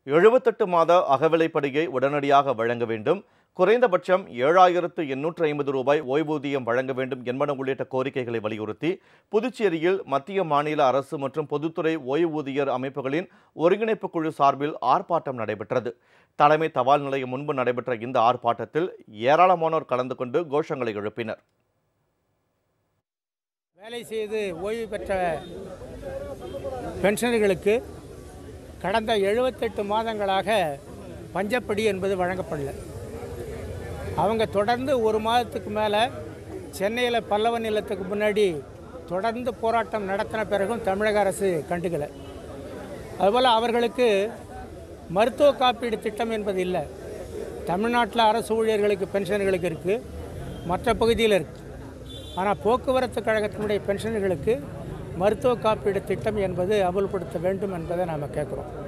எழுபத்தெட்டு மாத அகவிலைப்படியை உடனடியாக வழங்க வேண்டும் குறைந்தபட்சம் ஏழாயிரத்து எண்ணூற்று ஐம்பது ரூபாய் ஓய்வூதியம் வழங்க வேண்டும் என்பன உள்ளிட்ட கோரிக்கைகளை வலியுறுத்தி புதுச்சேரியில் மத்திய மாநில அரசு மற்றும் பொதுத்துறை ஓய்வூதியர் அமைப்புகளின் ஒருங்கிணைப்பு குழு சார்பில் ஆர்ப்பாட்டம் நடைபெற்றது தலைமை தபால் நிலையம் முன்பு நடைபெற்ற இந்த ஆர்ப்பாட்டத்தில் ஏராளமானோர் கலந்து கொண்டு கோஷங்களை எழுப்பினர் வேலை செய்து ஓய்வு பெற்ற பென்ஷனர்களுக்கு கடந்த எழுபத்தெட்டு மாதங்களாக பஞ்சப்படி என்பது வழங்கப்படல அவங்க தொடர்ந்து ஒரு மாதத்துக்கு மேலே சென்னையில் பல்லவ நிலத்துக்கு முன்னாடி தொடர்ந்து போராட்டம் நடத்தின பிறகும் தமிழக அரசு கண்டுக்கலை அதுபோல் அவர்களுக்கு மருத்துவ காப்பீடு திட்டம் என்பது இல்லை தமிழ்நாட்டில் அரசு ஊழியர்களுக்கு பென்ஷன்களுக்கு இருக்குது மற்ற பகுதியில் இருக்குது ஆனால் போக்குவரத்து கழகத்தினுடைய பென்ஷன்களுக்கு மருத்துவ காப்பீடு திட்டம் என்பது அமல்படுத்த வேண்டும் என்பதை நாம் கேட்குறோம்